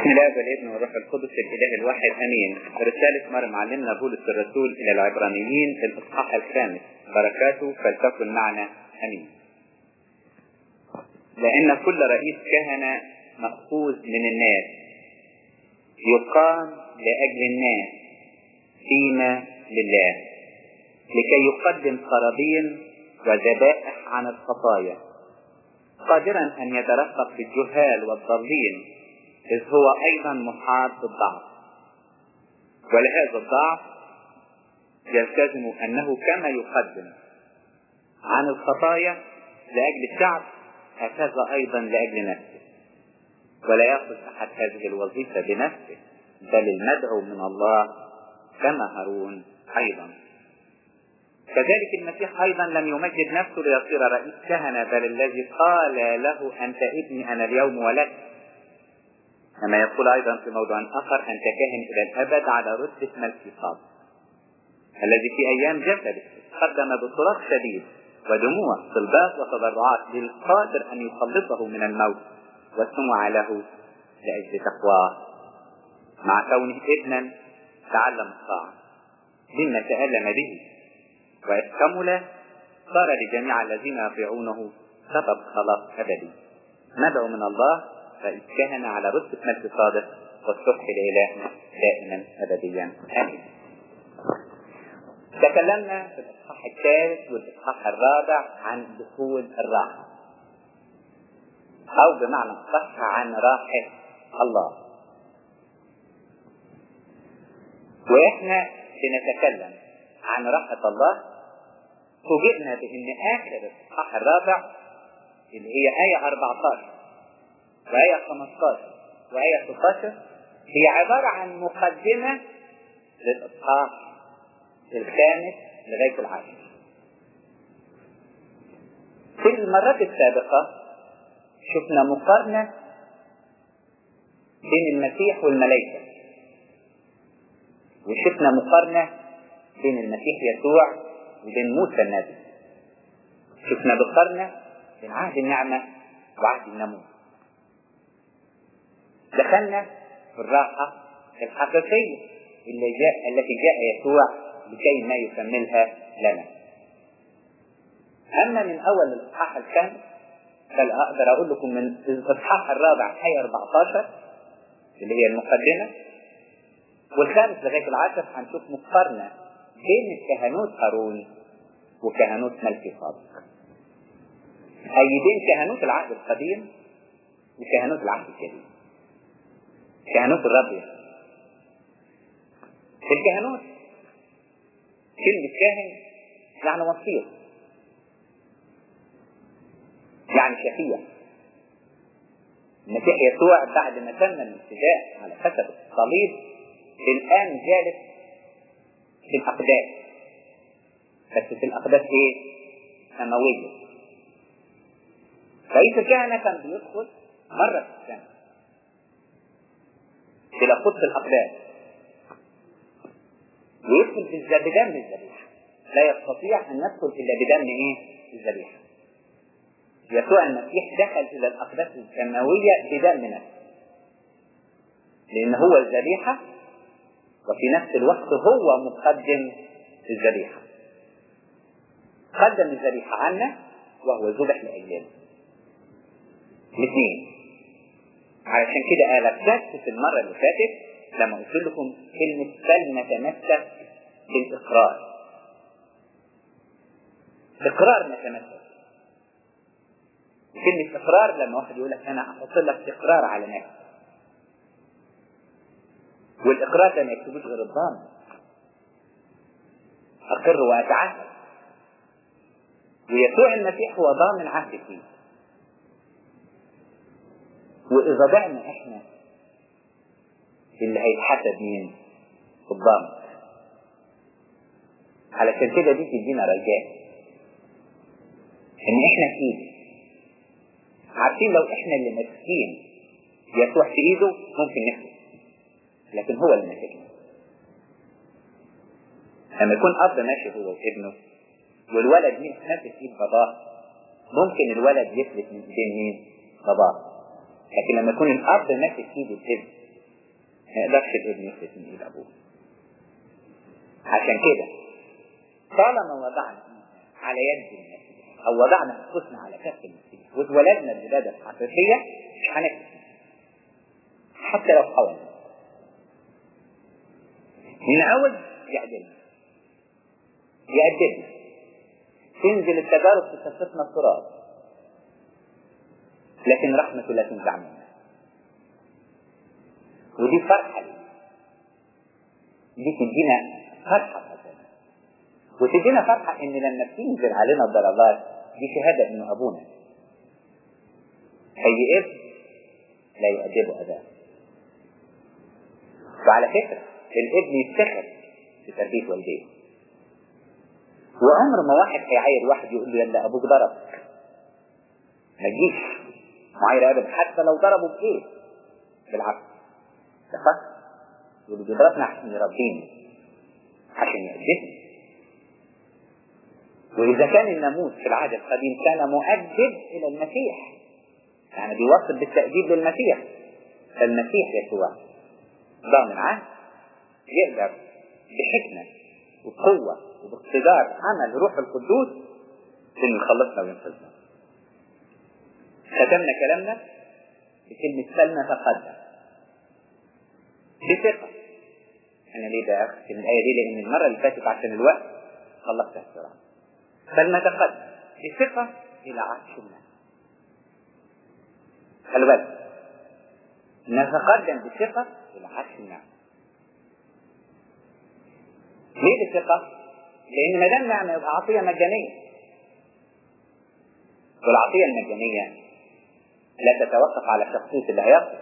بسم الله والابن والروح القدس الاله الواحد امين رسالة مر معلمنا بولس الرسول الى العبرانيين في الاصحاح الخامس بركاته فلتكن معنا امين لان كل رئيس كهنة مأخوذ من الناس يقام لاجل الناس فيما لله لكي يقدم قرابين وذبائح عن الخطايا قادرا ان يترفق بالجهال والضالين إذ هو أيضا محاط بالضعف ولهذا الضعف يلتزم أنه كما يقدم عن الخطايا لأجل الشعب هكذا أيضا لأجل نفسه ولا يأخذ أحد هذه الوظيفة بنفسه بل المدعو من الله كما هارون أيضا كذلك المسيح أيضا لم يمجد نفسه ليصير رئيس كهنة بل الذي قال له أنت ابني أنا اليوم ولدت كما يقول أيضا في موضوع آخر أنت كاهن إلى الأبد على رتبة ملك صاد الذي في أيام جسده قدم بصراخ شديد ودموع صلبات وتضرعات للقادر أن يخلصه من الموت وسمع له لأجل تقواه مع كونه ابنا تعلم الطاعة مما تألم به وإذ كمل صار لجميع الذين يطيعونه سبب خلاص أبدي ندعو من الله رئيس كهنة على رتبة ملك صادق والصبح لإلهنا دائما أبديا آمين. تكلمنا في الإصحاح الثالث والإصحاح الرابع عن دخول الراحة أو بمعنى صح عن راحة الله وإحنا بنتكلم عن راحة الله فوجئنا بأن آخر الإصحاح الرابع اللي هي آية 14 وآية 15 وآية 16 هي عبارة عن مقدمة للإصحاح الخامس لغاية العاشر. في المرات السابقة شفنا مقارنة بين المسيح والملائكة وشفنا مقارنة بين المسيح يسوع وبين موسى النبي شفنا مقارنة بين عهد النعمة وعهد الناموس دخلنا في الراحة الحقيقية اللي جاء التي جاء يسوع لكي ما يكملها لنا. أما من أول الإصحاح الخامس بل أقدر أقول لكم من الإصحاح الرابع آية 14 اللي هي المقدمة والخامس لغاية العاشر هنشوف مقارنة بين كهنوت هارون وكهنوت ملك صادق. أي بين كهنوت العهد القديم وكهنوت العهد الجديد. كهنوت الرب يعني. في الكهنوت كلمة كاهن يعني وصير يعني شفيع المسيح يسوع بعد ما تم الابتداء على حسب الصليب الآن جالس في الأقداس بس في الأقداس إيه؟ سماوية رئيس الكهنة كان بيدخل مرة في السنة إلى قدس الأقداس ويدخل بدم الذبيحة لا يستطيع أن يدخل إلا بدم إيه؟ الذبيحة يسوع المسيح دخل إلى الأقداس السماوية بدم نفسه لأن هو الذبيحة وفي نفس الوقت هو مقدم الذبيحة قدم الذبيحة عنا وهو ذبح لأجلنا الاثنين علشان كده قال ارتدت في المرة اللي فاتت لما قلت لكم كلمة فلنتمسك بالإقرار إقرار نتمسك كلمة إقرار لما واحد يقول لك أنا أحط لك إقرار على نفسي والإقرار ده ما يكتبوش غير الضامن أقر وأتعهد ويسوع المسيح هو ضامن عهد فيه وإذا ضعنا إحنا اللي هيتحسب مين؟ الضامن علشان كده دي تدينا رجاء إن إحنا في إيده عارفين لو إحنا اللي ماسكين يسوع في إيده ممكن نخلص لكن هو اللي ماسكنا لما يكون أب ماشي هو وابنه والولد مين ماسك إيد باباه ممكن الولد يفلت من إيدين مين؟ باباه لكن لما يكون الأب ماسك إيد الابن ما يقدرش الابن يفلت من ايد ابوه عشان كده طالما وضعنا على يد المسيح او وضعنا انفسنا على كف المسيح واتولدنا الولاده الحقيقيه مش هنفلت حتى لو حاولنا نعود يعدلنا يأدبنا تنزل التجارب تكفتنا التراب لكن رحمته لا تنزع منا ودي فرحة لي دي تدينا فرحة مثلا وتدينا فرحة ان لما بتنزل علينا الضربات دي شهادة انه ابونا اي ابن لا يؤدبه اباه وعلى فكرة الابن يفتخر بتربية والديه وعمر ما واحد هيعاير واحد يقول له يلا ابوك ضربك ما تجيش معايرة ابدا حتى لو ضربه بايه بالعكس ده فخر يقول له بيضربنا عشان يربيني عشان يأدبني وإذا كان الناموس في العهد القديم كان مؤدب إلى المسيح يعني بيوصل بالتأديب للمسيح فالمسيح يسوع ضامن عهد يقدر بحكمة وبقوة وباقتدار عمل روح القدوس انه يخلصنا وينقذنا. ختمنا كلامنا بكلمة فلنتقدم بثقة. أنا ليه بقى أختم الآية دي؟ لأن المرة اللي فاتت عشان الوقت خلصتها بسرعة. فلنتقدم بثقة إلى عرش الله. خلوا بالك. نتقدم بثقة إلى عرش الله. ليه بثقة؟ لأن ما دام نعمة يبقى عطية مجانية. والعطية المجانية لا تتوقف على شخصية اللي هياخد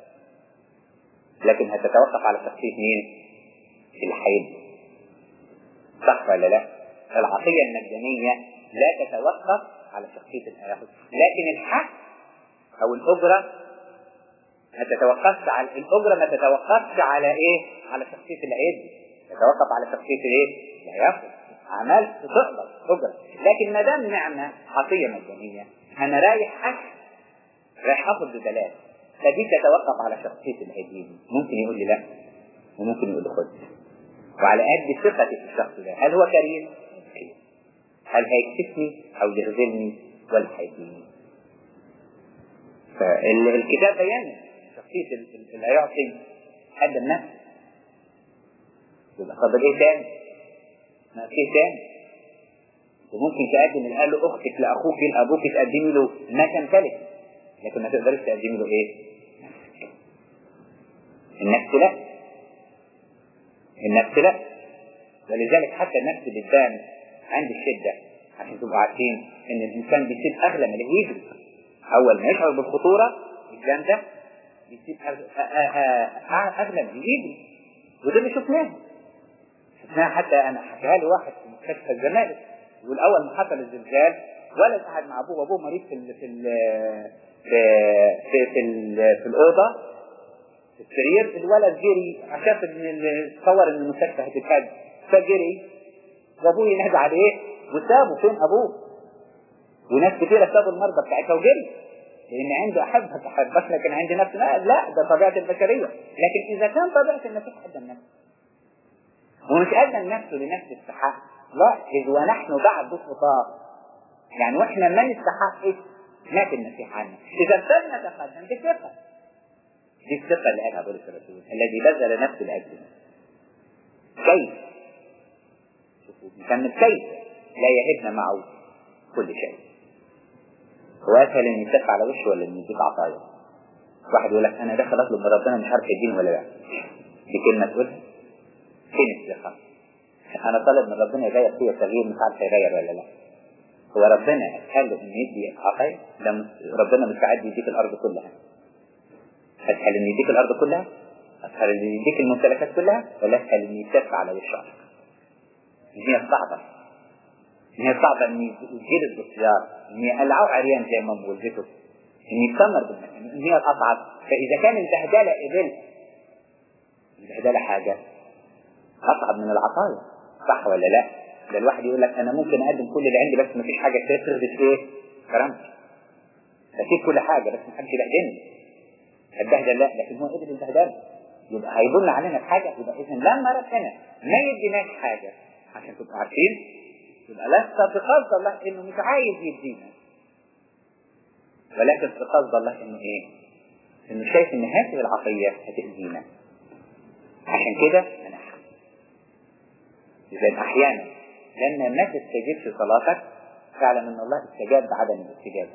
لكن هتتوقف على شخصية مين؟ اللي هيدي. صح ولا لا؟ العطية المجانية لا تتوقف على شخصية اللي هياخد لكن الحق أو الأجرة ما تتوقفش على الأجرة ما تتوقفش على إيه؟ على شخصية اللي هيدي. تتوقف على شخصية الإيه؟ اللي هياخد. أعمال تقبل أجرة لكن ما دام نعمة عطية مجانية أنا رايح أكل رايح آخد ببلاش فدي تتوقف على شخصية اللي هيديني ممكن يقول لي لا وممكن يقول لي خد وعلى قد ثقتي في الشخص ده هل هو كريم؟ هل هيكسفني أو يخذلني ولا هيديني؟ فالكتاب بيان شخصية اللي هيعطي قدم نفسه يبقى فاضل ايه تاني؟ ما في تاني وممكن تقدم الآن لأختك لأخوك لأبوك تقدمي له ما تمتلك لكن ما تقدرش تقدمي له إيه؟ النفس لا النفس لا ولذلك حتى النفس بتبان عند الشدة عشان تبقوا عارفين إن الإنسان بيسيب أغلى من اللي يجري أول ما يشعر بالخطورة الإسلام ده بيسيب أغلى من اللي يجري وده اللي شفناه شفناها حتى انا حكاها لي واحد في مستشفى الزمالك يقول اول ما حصل الزلزال ولد قاعد مع ابوه وابوه مريض في ال في ال في في في, ال في الاوضه في السرير الولد جري شاف ان تصور ان المستشفى هتتهد فجري وابوه ينادي عليه وسابه فين ابوه وناس كثيره سابوا المرضى بتاعتها وجري لان عنده احبك احبك لكن عندي نفس لا لا ده طبيعه البشريه لكن اذا كان طبيعه المسيح قدم نفسه ومش قدم نفسه لنفس السحاق لاحظ ونحن بعد خطاه يعني واحنا ما نستحقش مات المسيح عنا اذا ابتدنا نتقدم بثقه دي الثقه اللي قالها بولس الرسول الذي بذل نفسه لاجلنا كيف شوفوا نكمل كيف لا يهبنا معه كل شيء هو اسهل ان يتف على وشه ولا ان يديك عطايا واحد يقول لك انا داخل اطلب من ربنا مش عارف يديني ولا لا دي كلمه تقولها فين الثقة؟ أنا طالب من ربنا يغير فيا تغيير مش عارف يغير ولا لا. هو ربنا قال له إنه يدي عطايا؟ ده ربنا مستعد يديك الأرض كلها. أسهل إنه يديك الأرض كلها؟ أسهل إنه يديك الممتلكات كلها؟ ولا أسهل إنه يتف على وش عرضك؟ هي صعبة. هي صعبة إن يجيب الاختيار، إن يقلعوه عريان زي ما بولدته. إن يتسمر بالمكان، إن هي الأصعب، فإذا كان البهدلة قبلت البهدلة حاجة اصعب من العطايا صح ولا لا ده الواحد يقول لك انا ممكن اقدم كل اللي عندي بس مفيش حاجه تخرج ايه كرامتي اسيب كل حاجه بس محدش يبهدلني البهدل لا لكن هو قبل البهدله يبقى هيدل علينا بحاجة يبقى إذا لما ربنا ما يديناش حاجة عشان تبقوا عارفين يبقى لست في قصد الله إنه مش عايز يدينا ولكن في قصد الله إنه إيه؟ إنه شايف إن هذه العطية هتأذينا عشان كده منحها إذا أحيانا لما ما تستجيبش صلاتك فاعلم ان الله استجاب بعدم الاستجابة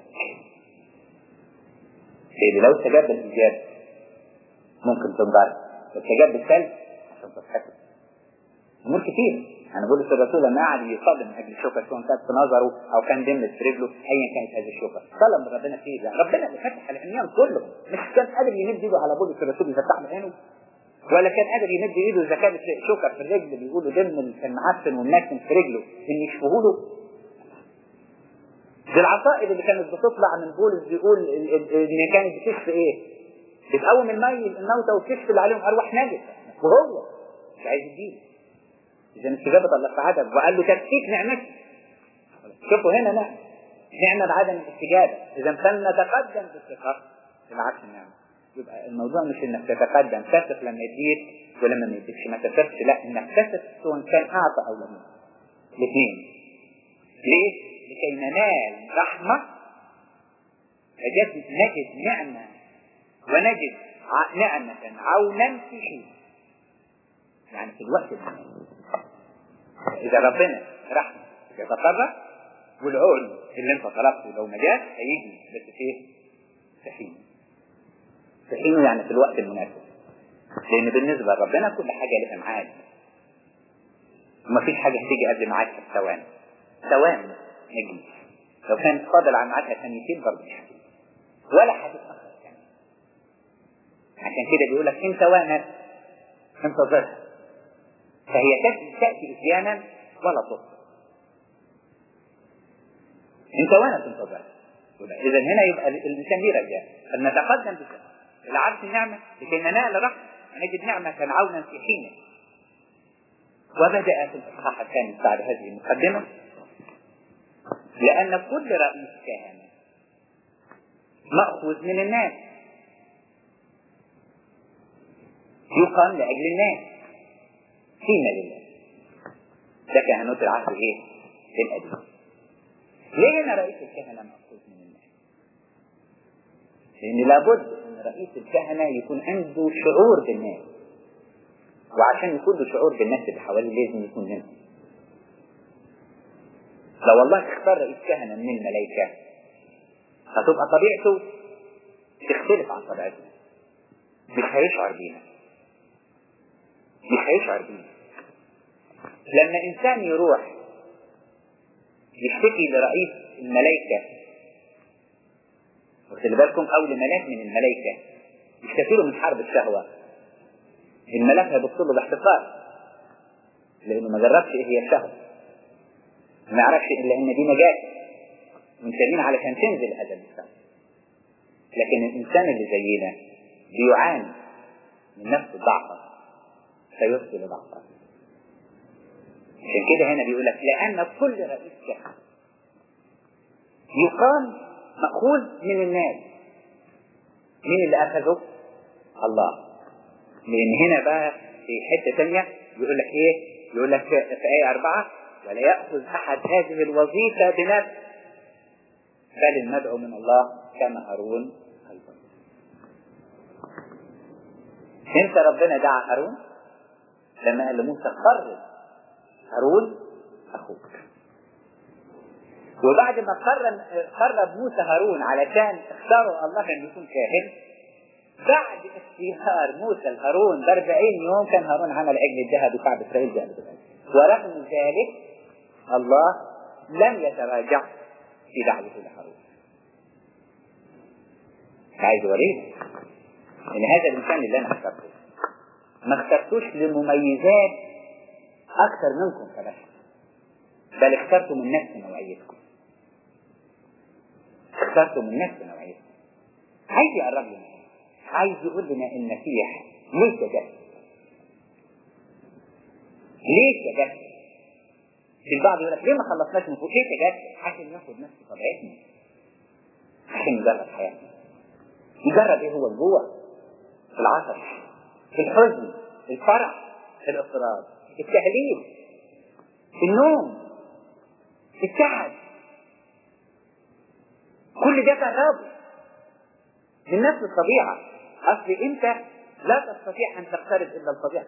لان لو استجاب بالاجابة ممكن تنضرب استجاب بالسلب عشان تتحكم امور كتير انا بقول الرسول لما قعد يصلي من اجل الشوكه سواء كانت في نظره او كان دمت في رجله ايا كانت هذه الشوكه طلب من ربنا فيه ده ربنا اللي فتح العميان كلهم مش كان قادر يمد ايده على بولس الرسول يفتح له عينه ولا كان قادر يمد ايده اذا كانت شوكه في الرجل بيقولوا دم المعفن والنكن في رجله ان يشفوه له دي العصائب اللي كانت بتطلع من بولس بيقول ان كانت بتشفي ايه؟ بتقوم المي الموتى وبتشفي اللي عليهم ارواح نجسه وهو مش عايز يديله اذا استجابه الله في عدم وقال له تكفيك نعمتي شوفوا هنا نعمه نعمه بعدم الاستجابه اذا فلنتقدم بالثقه بالعكس النعمه يبقى الموضوع مش انك تتقدم تثق لما يديك ولما ما يديكش ما تثقش لا انك تثق سواء كان اعطى او لم الاثنين ليه؟ لكي ننال رحمة نجد نجد نعمة ونجد نعمة عونا في حين يعني في الوقت المناسب إذا ربنا رحمة يتقرب والعون اللي انت طلبته لو ما جاش هيجي بس في في حين في حين يعني في الوقت المناسب لأن بالنسبة لربنا كل حاجة لها ميعاد ومفيش حاجة هتيجي قبل ميعادها في ثواني ثواني نجم لو كان فاضل عن ميعادها ثانيتين برضه مش هتيجي ولا هتتأخر يعني عشان كده بيقول لك إن توانت انتظرها فهي تأتي إتيانا ولا تبطل إن توانت انتظرها إذا هنا يبقى الإنسان ليه رجاء فلنتقدم بسبب العبد النعمة لكي ننال رحمة نجد نعمة عونا في حينه وبدأ في الإصحاح الثاني بعد هذه المقدمة لأن كل رئيس كهنة مأخوذ من الناس يقام لأجل الناس قيمة لله ده كهنوت العهد ايه؟ القديم ليه هنا رئيس الكهنة مأخوذ من الناس؟ لأن لابد أن رئيس الكهنة يكون عنده شعور بالناس وعشان يكون له شعور بالناس اللي حواليه لازم يكون منهم لو الله اختار رئيس كهنة من الملائكة هتبقى طبيعته تختلف عن طبيعتنا مش هيشعر بينا مش هيشعر بينا لما إنسان يروح يشتكي لرئيس الملائكة وخلي بالكم أو لملاك من الملائكة يشتكي له من حرب الشهوة الملاك هيبص له باحتقار لأنه ما جربش إيه هي الشهوة ما يعرفش إلا إن دي نجاة منتمين علشان تنزل هذا الإنسان لكن الإنسان اللي زينا بيعاني من نفس الضعف فيرسل ضعفا عشان كده هنا بيقول لك لأن كل رئيس كهنة يقام مأخوذ من الناس مين اللي أخذه؟ الله لأن هنا بقى في حتة ثانية يقول لك إيه؟ يقول لك في آية أربعة ولا يأخذ أحد هذه الوظيفة بنفسه بل المدعو من الله كما هارون أيضا امتى ربنا دعا هارون؟ لما قال لموسى قرب هارون أخوك وبعد ما قرب قرب موسى هارون علشان اختاروا الله أن يكون كاهن بعد اختيار موسى لهارون ب 40 يوم كان هارون عمل عجل الذهب وشعب اسرائيل ذهب ورغم ذلك الله لم يتراجع في دعوته لهارون. عايز اوريك ان هذا الانسان اللي انا اخترته ما اخترتوش لمميزات اكثر منكم كبشر بل اخترته من نفس نوعيتكم اخترته من نفس نوعيتكم عايز يقرب لنا عايز يقول لنا المسيح ليه تجسد ليه تجسد في البعض يقول لك ليه ما خلصناش من فوق ليه تجسد عشان ياخد نفس طبيعتنا عشان يجرب حياتنا يجرب ايه هو الجوع في العطش الحزن الفرح الاضطراب التهليل النوم التعب كل ده تغاب من نفس الطبيعة أصل أنت لا تستطيع أن تقترب إلا الطبيعة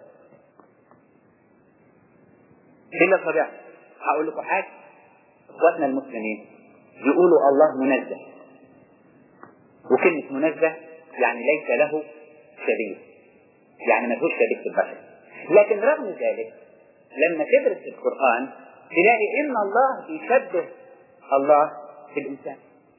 إلا الطبيعة هقول لكم حاجة إخواتنا المسلمين يقولوا الله منزه وكلمة منزه يعني ليس له شبيه يعني ما فيهوش شبيه في البشر لكن رغم ذلك لما تدرس القرآن تلاقي إن الله بيشبه الله في الإنسان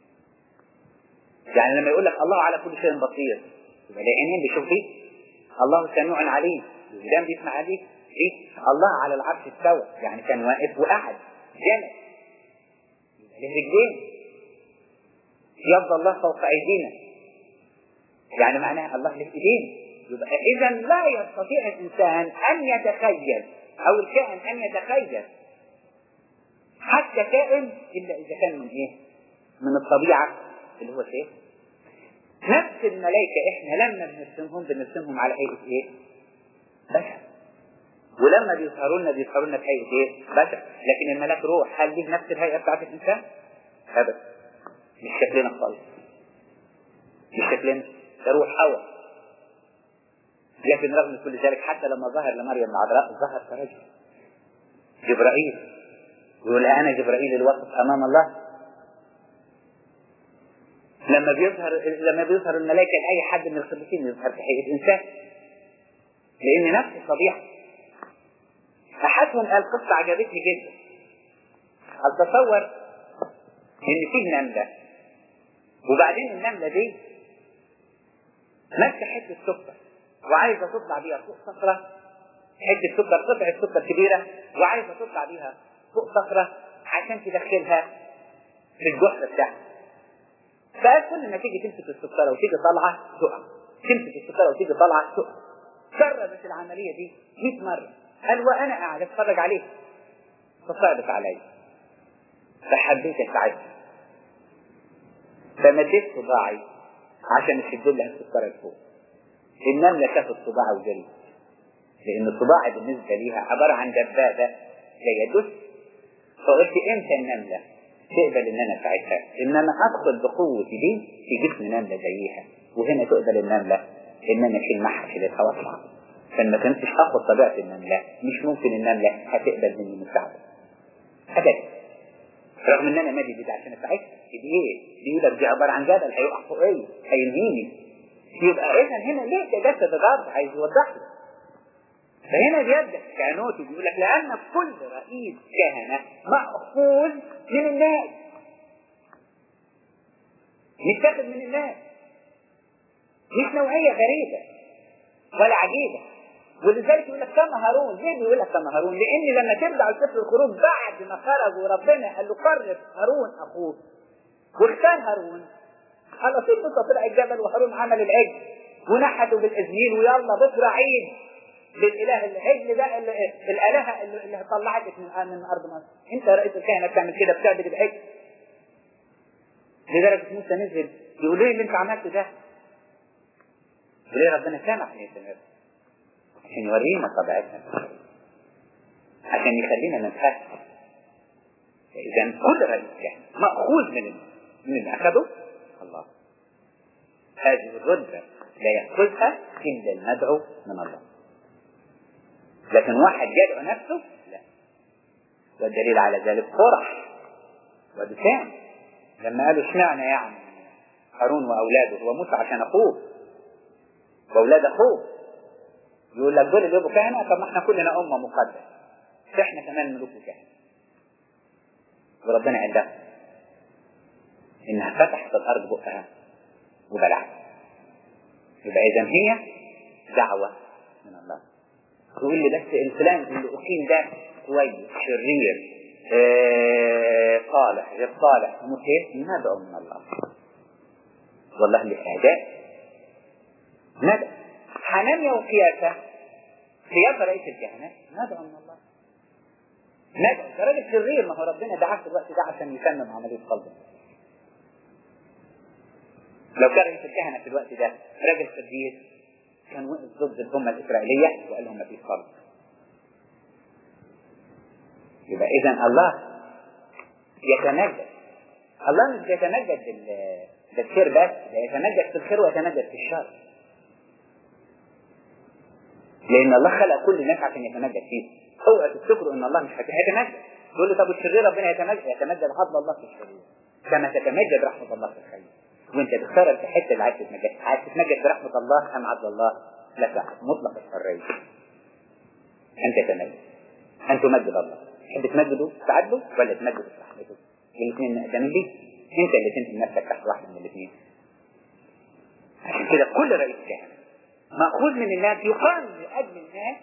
يعني لما يقول لك الله على كل شيء بصير يبقى ليه عينين بيشوف فيه الله سميع عليم الودان بيسمع عليه إيه؟ الله على العرش استوى يعني كان واقف وقعد جلس له رجلين يبدو الله فوق أيدينا يعني معناها الله له إيدين يبقى إذا لا يستطيع الإنسان أن يتخيل أو الكائن أن يتخيل حتى كائن إلا إذا كان من إيه؟ من الطبيعة اللي هو شيء نفس الملائكة إحنا لما بنرسمهم بنرسمهم على هيئة إيه؟ بشر ولما بيظهروا لنا بيظهروا لنا بهيئة إيه؟ بشر لكن الملاك روح هل ليه نفس الهيئة بتاعت الإنسان؟ أبدا مش شكلنا خالص مش شكلنا ده روح هوى لكن رغم كل ذلك حتى لما ظهر لمريم العذراء ظهر كرجل جبرائيل يقول أنا جبرائيل الواقف أمام الله لما بيظهر لما بيظهر الملائكة لأي حد من القديسين يظهر في هيئة إنسان لأن نفس الطبيعة أحدهم قال قصة عجبتني جدا أتصور إن فيه نملة وبعدين النملة دي ماسكة حتة سكر وعايزة تطلع بيها فوق صخرة حتة سكر قطعة سكر كبيرة وعايزة تطلع بيها فوق صخرة عشان تدخلها في الجحر بتاعها فقال كل ما تيجي تمسك السكرة وتيجي طالعة تقع تمسك السكرة وتيجي طالعة تقع جربت العملية دي 100 مرة قال وأنا قاعد أتفرج عليه فصعبت علي فحبيت أساعدها فمديت صباعي عشان اشد لها السكرة لفوق النملة شافت صباعي وجريت لأن الصباع بالنسبة ليها عبارة عن دبابة جاية تدس فقلت امتى النملة تقبل ان انا اساعدها ان انا ادخل بقوتي دي في جسم نملة زيها وهنا تقبل النملة ان انا اشيل معها شيلتها واطلع فما كنتش اخد طبيعة النملة مش ممكن النملة هتقبل مني مساعدة ابدا رغم ان انا مادي دي عشان اساعدها دي ايه؟ دي يقول دي عبارة عن جبل هيقع فوقي هينهيني يبقى اذا هنا ليه تجسد الرب عايز يوضح له فهنا بيبدأ كهنوت بيقول لك لأن كل رئيس كهنة مأخوذ من الناس متاخد من الناس مش نوعية غريبة ولا عجيبة ولذلك يقول لك كما هارون ليه بيقول لك كما هارون لأن لما ترجع لسفر الخروج بعد ما خرج وربنا قال له قرب هارون أخوه واختار هارون على طول طلع الجبل وهارون عمل العجل ونحته بالإزميل ويلا بكرة عيد للاله العجل ده الالهه اللي طلعتك من من ارض مصر انت رئيس الكهنه بتعمل كده بتعبد العجل لدرجه موسى نزل يقول ليه اللي انت عملته ده وليه ربنا سامح لي عشان يورينا طبيعتنا عشان يخلينا نتفهم اذا كل رئيس كهنه ماخوذ من من اللي اخذه الله هذه الرتبه لا ياخذها الا المدعو من الله لكن واحد يدعو نفسه لا والدليل على ذلك فرح ودسام لما قالوا اشمعنى يعني هارون واولاده هو موسى عشان اخوه واولاد اخوه يقول لك دول اللي يبقوا كهنه طب ما احنا كلنا امه مقدسه احنا كمان ملوك وكهنه وربنا عندها انها فتحت الارض بقها وبلعت يبقى اذا هي دعوه من الله تقول لي بس الفلان اللي أقيم ده كويس شرير آه صالح غير صالح مخير ندعو من الله والله للأعداء ندعو حنانيا وقياسة قياسة رئيس الكهنة ندعو من الله ندعو ده راجل شرير ما هو ربنا دعاه في الوقت ده عشان يتمم عملية قلبه لو كان رئيس الكهنة في الوقت ده راجل قديس كان وقف ضد الأمة الإسرائيلية وقال لهم ما فيش فرق يبقى إذا الله يتمجد الله مش بيتمجد بالخير بس ده يتمجد في الخير ويتمجد في الشر لأن الله خلق كل الناس عشان يتمجد فيه اوعى تفتكروا ان الله مش هيتمجد تقول لي طب الشرير ربنا يتمجد يتمجد فضل الله في الشرير كما تتمجد رحمة الله في الخير وانت تختار الحته اللي عايز تتمجد عايز تتمجد برحمة الله ام عبد الله لك مطلق الحرية انت تمجد ان تمجد الله تحب تمجده تعدله ولا تمجده برحمته الاثنين نقدم ليه انت اللي تنزل نفسك تحت واحد من الاثنين عشان كده كل رئيس كهنة مأخوذ من الناس يقام لأجل الناس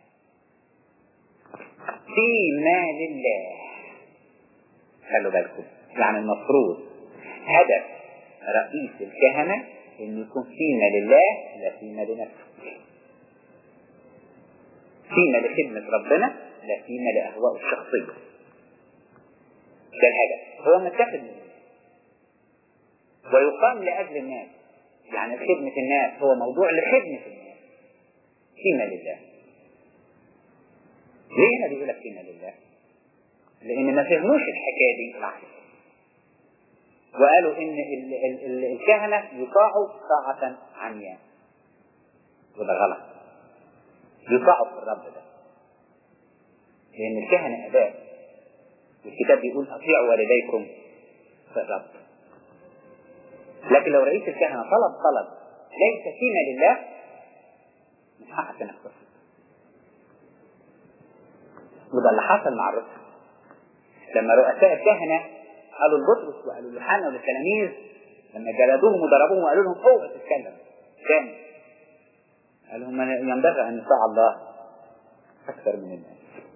في مال الله خلوا بالكم يعني المفروض هدف رئيس الكهنة انه يكون فيما لله لا فيما لنفسه فيما لخدمة ربنا لا فيما لأهوائه الشخصية ده الهدف هو متخذ من الناس ويقام لأجل الناس يعني خدمة الناس هو موضوع لخدمة الناس فيما لله ليه هنا بيقول لك فيما لله لأن ما فهموش الحكاية دي صح وقالوا إن ال ال ال الكهنة يطاعوا طاعة عمياء وده غلط يطاعوا في الرب ده لأن الكهنة أباء والكتاب بيقول أطيعوا والديكم في الرب لكن لو رئيس الكهنة طلب طلب ليس فيما لله مش هحسن نفسه وده اللي حصل مع الرسل لما رؤساء الكهنة قالوا لبطرس وقالوا ليوحنا وللتلاميذ لما جلدوهم وضربوهم وقالوا لهم اوعوا تتكلم تاني قال لهم ينبغي ان يطاع الله اكثر من الناس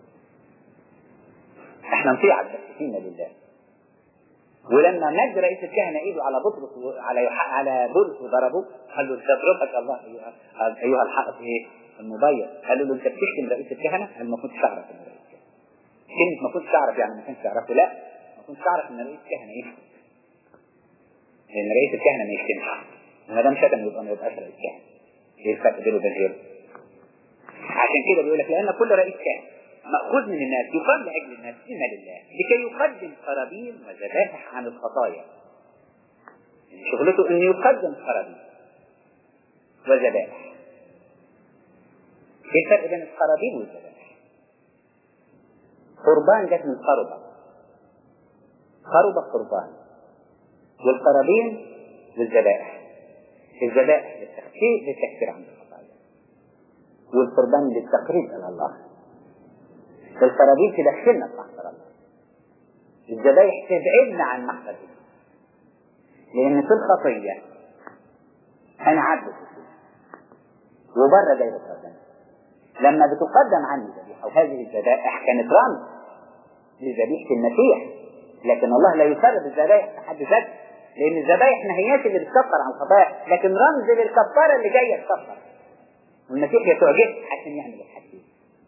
احنا نطيعك بس فينا لله ولما مد رئيس الكهنة ايده على بطرس وعلى على بولس وضربه قال له تضربك الله ايها ايها الحائط ايه المبين قال له انت بتشتم رئيس الكهنة قال ما كنتش اعرف ان رئيس الكهنة كلمة ما كنتش اعرف يعني ما كنتش اعرفه لا ما كنتش اعرف ان رئيس الكهنة يشتم لان رئيس الكهنة ما يشتمش ما دام شتم يبقى ما يبقاش رئيس كهنة ايه الفرق بينه وبين غيره عشان كده بيقول لك لان كل رئيس كهنة مأخوذ من الناس يقام لأجل الناس إما لله لكي يقدم قرابين وذبائح عن الخطايا يعني شغلته أن يقدم قرابين وذبائح ايه الفرق بين القرابين والذبائح قربان جت من قربة قربة قربان والقرابين والذبائح الذبائح للتخفيف للتكفير عن الخطايا والقربان للتقريب إلى الله القرابين تدخلنا في محضر الله الذبايح تبعدنا عن محضر الله لأن في الخطية أنا عبد وبره دايرة ربنا لما بتقدم عني ذبيحة وهذه الذبائح كانت رمز لذبيحة المسيح لكن الله لا يفرد الذبائح في حد ذاتها لأن الذبائح ما هياش اللي بتكفر عن الخطايا لكن رمز للكفارة اللي جاية تكفر والمسيح يسوع جه عشان يعمل الحاجتين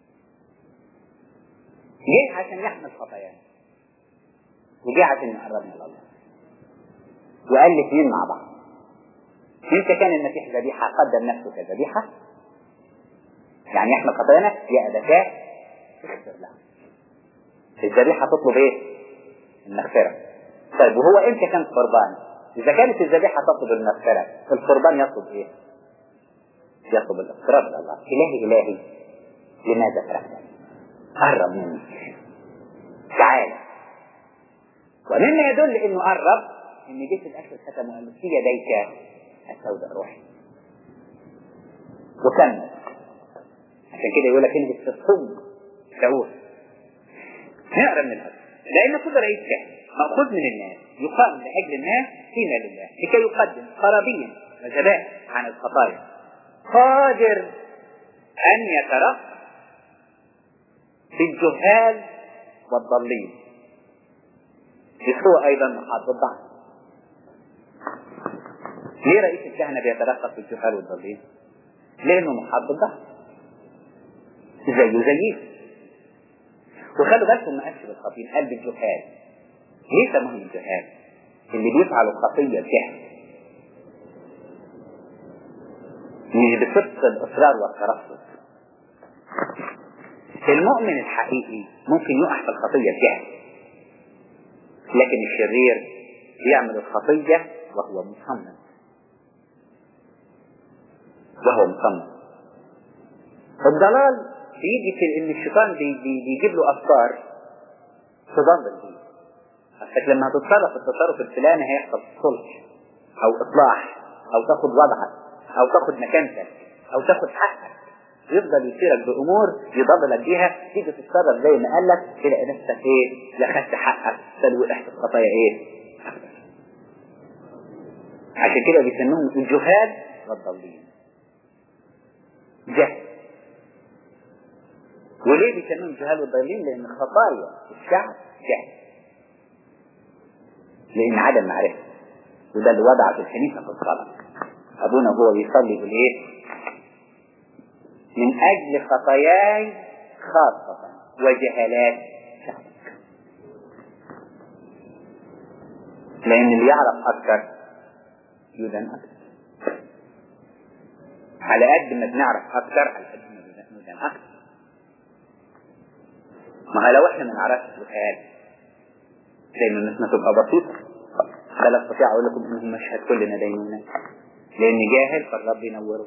جه عشان يحمل خطايانا وجه عشان يقربنا لله وقال الاثنين مع بعض انت كان المسيح ذبيحة قدم نفسه كذبيحة يعني يحمل خطايانا يا أبتاه اغفر له الذبيحة تطلب ايه؟ المغفرة طيب وهو امتى كان قربان؟ إذا كانت الذبيحة تطلب المغفرة القربان يطلب ايه؟ يطلب الاقتراب إلى الله إلهي إلهي لماذا فرحت؟ قرب مني تعالى ومما يدل انه قرب ان جه في الاخر ختم وقال في يديك السوداء روحي وكمل عشان كده يقول لك ان الصوم شعور نقرا من الأرض لأن كل رئيس كهنة مأخوذ من الناس يقام لأجل الناس فيما لله لكي يقدم قرابين وذبائح عن الخطايا قادر أن يترفع بالجهال والضالين هو أيضا محاط بالضعف ليه رئيس الكهنة بيترقب في الجهال والضالين؟ لأنه محاط بالضعف زيه زيه وخلوا بالكم ما قالش بالخطيب قال بالجهال ليه سموهم الجهال؟ اللي بيفعلوا الخطية الجهل مش بصدق حفظ الاسرار والترصد المؤمن الحقيقي ممكن يقع في الخطية بجهل لكن الشرير يعمل الخطية وهو مصمم وهو مصمم الضلال بيجي في ان الشيطان بي بي بيجيب له افكار تضلل بيه أصلك لما هتتصرف التصرف الفلاني هيحصل صلح او اصلاح او تاخد وضعك او تاخد مكانتك او تاخد حقك يفضل يصيرك بامور يضللك بيها تيجي تتصرف زي ما قال لك تلاقي نفسك ايه لا خدت حقك بل وقعت في خطايا ايه عشان كده بيسموهم الجهاد والضالين جهل وليه بيسموهم جهال والضالين لان خطايا الشعب جهل لان عدم معرفه وده اللي وضع في الكنيسه في الصلاه ابونا وهو بيصلي يقول ايه من اجل خطاياي خاصه وجهالات شعبك لان اللي يعرف اكثر يدن اكثر على قد ما بنعرف اكثر على قد ما ندن اكثر ما لو احنا ما نعرفش الخيال زي ما الناس تبقى بسيطة فلا استطيع اقول لكم انهم مشهد كلنا دينونا لان جاهل فالرب ينوره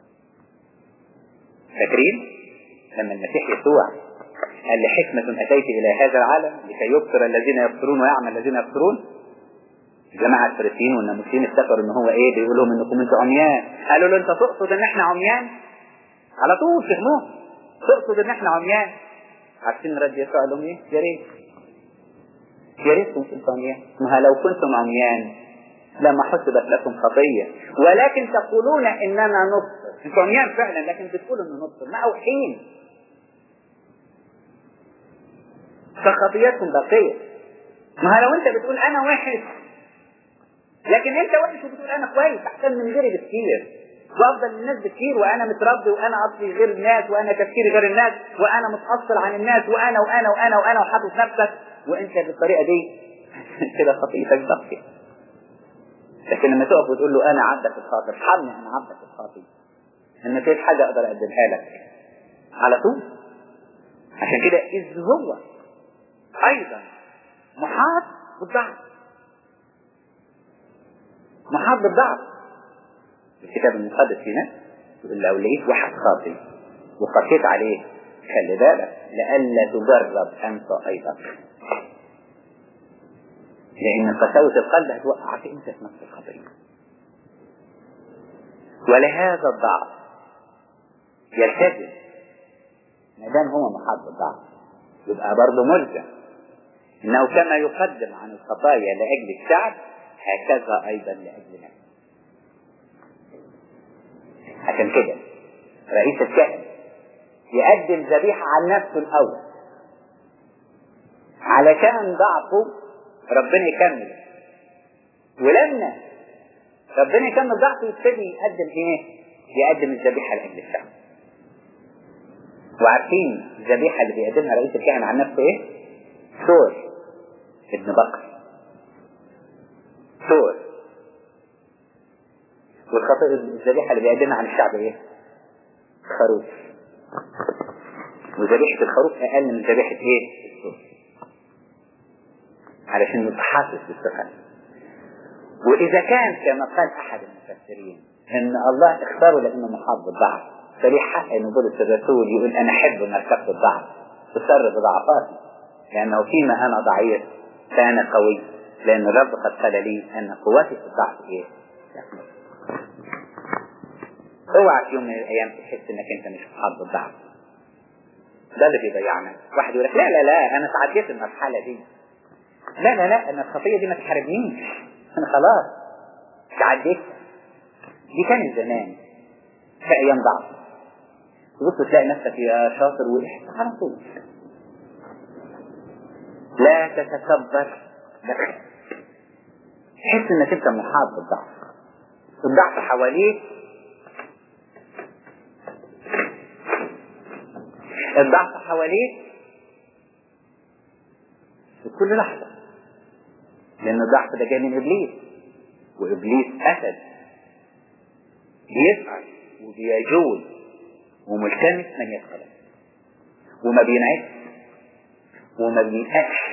فاكرين لما المسيح يسوع قال لحكمة أتيت إلى هذا العالم لكي يبصر الذين يبصرون ويعمل الذين يبصرون جماعة الفريسيين والناموسيين افتكروا ان هو ايه بيقول لهم انكم انتوا عميان قالوا له انت تقصد ان احنا عميان على طول فهموه تقصد ان احنا عميان عارفين رد يسوع قال لهم ايه يا ريت يا ريت كنتم عميان ما لو كنتم عميان لما حسبت لكم خطية ولكن تقولون اننا نبصر انتم عميان فعلا لكن بتقولوا ان نبصر ما اوحين فخطيتكم بقية ما لو انت بتقول انا وحش لكن انت وحش وبتقول انا كويس احسن من غيري بكتير وافضل من الناس بكتير وانا متربي وانا اصلي غير الناس وانا تفكيري غير الناس وانا متاثر عن الناس وانا وانا وانا وانا وحاطط نفسك وانت بالطريقه دي كده خطيتك ضغط لكن لما تقف وتقول له انا عبدك الخاطر حرمني انا عبدك الخاطر ان في حاجه اقدر اقدمها لك على طول عشان كده اذ هو ايضا محاط بالضعف محاط بالضعف الكتاب المقدس هنا يقول لو لقيت واحد خاطي وقسيت عليه خلي بالك لئلا تجرب انت ايضا لان قساوة القلب هتوقعك انت في نفس الخطية ولهذا الضعف يلتزم ما دام هو محاط بالضعف يبقى برضه ملزم انه كما يقدم عن الخطايا لاجل الشعب هكذا ايضا لاجل نفسه عشان كده رئيس الكهنة يقدم ذبيحة عن نفسه الأول علشان ضعفه ربنا يكمل ولما ربنا يكمل ضعفه يبتدي يقدم ايه؟ يقدم الذبيحة لأجل الشعب وعارفين الذبيحة اللي بيقدمها رئيس الكهنة عن نفسه ايه؟ ثور ابن بكر ثور والخطيئة الذبيحة اللي بيقدمها عن الشعب ايه؟ خروف وذبيحة الخروف أقل من ذبيحة ايه؟ الثور علشان يبقى حاسس بالثقل وإذا كان كما قال أحد المفسرين إن الله اختاره لأنه محاط بالضعف فليه حق إن بولس الرسول يقول أنا أحب مركبة الضعف تسر بضعفاتي لأنه فيما أنا ضعيف فأنا قوي لأن الرب قد قال لي أن قوتي في الضعف إيه؟ اوعى في يوم من الأيام تحس إنك أنت مش محاط بالضعف ده اللي بيضيعنا واحد يقول لك لا لا لا أنا تعديت المرحلة دي لا لا لا أنا الخطية دي ما تحاربنيش أنا خلاص تعديت دي كانت زمان في أيام ضعف تبص تلاقي نفسك يا شاطر وقعت على طول لا تتكبر بس تحس انك انت محاط بالضعف الضعف حواليك الضعف حواليك في كل لحظة لأن الضعف ده جاي من إبليس وإبليس أسد بيسعى وبيجول وملتمس من يدخل وما بينعكس وما بينقش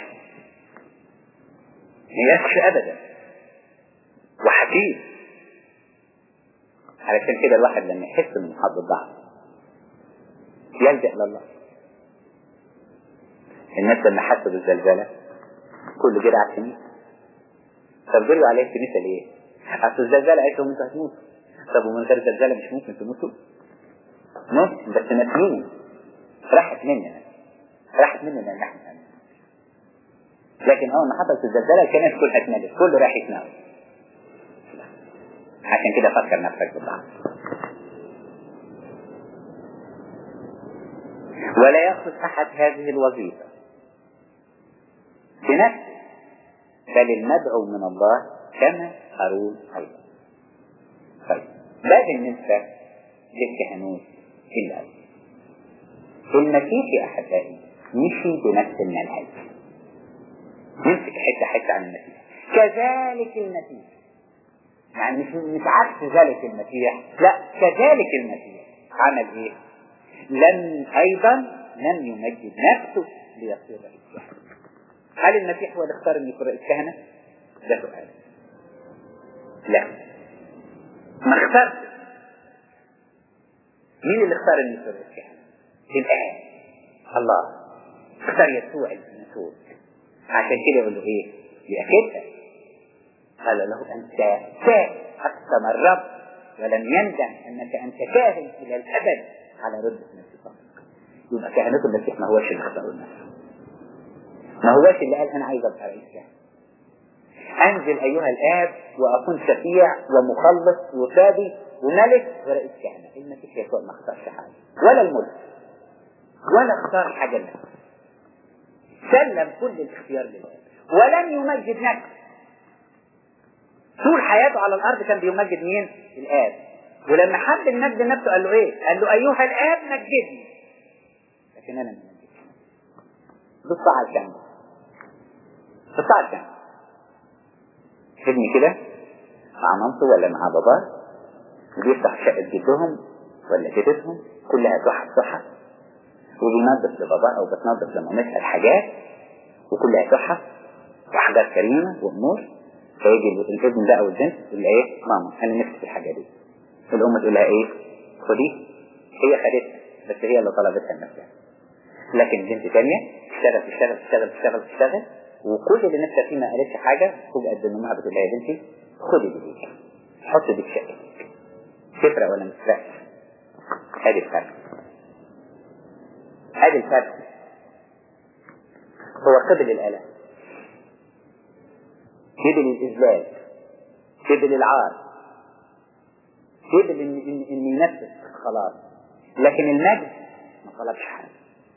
ما يقش ابدا وحكيم علشان كده الواحد لما يحس من حظ الضعف يلجأ لله الناس لما حسوا بالزلزلة كله جرى على الكنيسة طب جروا عليه الكنيسة ليه؟ أصل الزلزلة قالت لهم أنتوا هتموتوا طب ومن غير زلزلة مش ممكن تموتوا؟ ممكن بس ناسيين راحت مننا راحت مننا ان احنا لكن اول ما حصلت الزلزلة الكنائس كلها اتملت كله راح يتناول عشان كده فكر نفسك بالضعف ولا يأخذ أحد هذه الوظيفة بنفسه بل المدعو من الله كما هارون أيضا طيب ده بالنسبة للكهنوت إلا المسيح يا أحبائي مشي بنفس المنهج نمسك حتة حتة عن المسيح كذلك المسيح يعني مش مش عكس ذلك المسيح لا كذلك المسيح عمل ايه لم ايضا لم يمجد نفسه ليصير رئيس كهنة هل المسيح هو اللي اختار انه يكون رئيس كهنة ده سؤال لا ما اختارش مين اللي اختار انه يكون رئيس كهنة الآن الله اختار يسوع المسيح عشان كده يقول له ايه يأكدها قال له أنت كاهن أقسم الرب ولم يندم أنك أنت كاهن إلى الأبد على ردة نفسك يبقى كهنة المسيح ما هوش اللي اختاروا نفسه ما هوش اللي قال أنا عايز أبقى رئيس كهنة أنزل أيها الآب وأكون شفيع ومخلص وفادي وملك ورئيس كهنة المسيح يسوع ما اختارش حاجة ولا الملك ولا اختار حاجة لنفسه سلم كل الاختيار لله ولم يمجد نفسه طول حياته على الارض كان بيمجد مين الاب ولما حب المجد نفسه قال له ايه قال له ايها الاب مجدني لكن انا ما مجدش بص على الجنب بص على الجنب ابني كده مع مامته ولا مع باباه وبيفتح شقة جدهم ولا جدتهم كلها تحف تحف وبينظف لباباه او بتنظف لمامتها الحاجات وكلها تحف وحاجات كريمة وامور فيجي الابن ده او البنت يقول لها ايه ماما انا نفسي في الحاجه دي الام تقول لها ايه خدي هي خدتها بس هي اللي طلبتها لنفسها لكن بنت تانية تشتغل تشتغل تشتغل تشتغل تشتغل وكل اللي نفسها فيه ما قالتش حاجة فجأة تقدم امها بتقول لها يا بنتي خدي دي دي حطي دي في شقتك تفرق ولا ما تفرقش ادي الفرق ادي الفرق هو قبل الالم قبل الإذلال قبل العار قبل إن, إن, إن ينفذ خلاص لكن المجد ما طلبش حاجة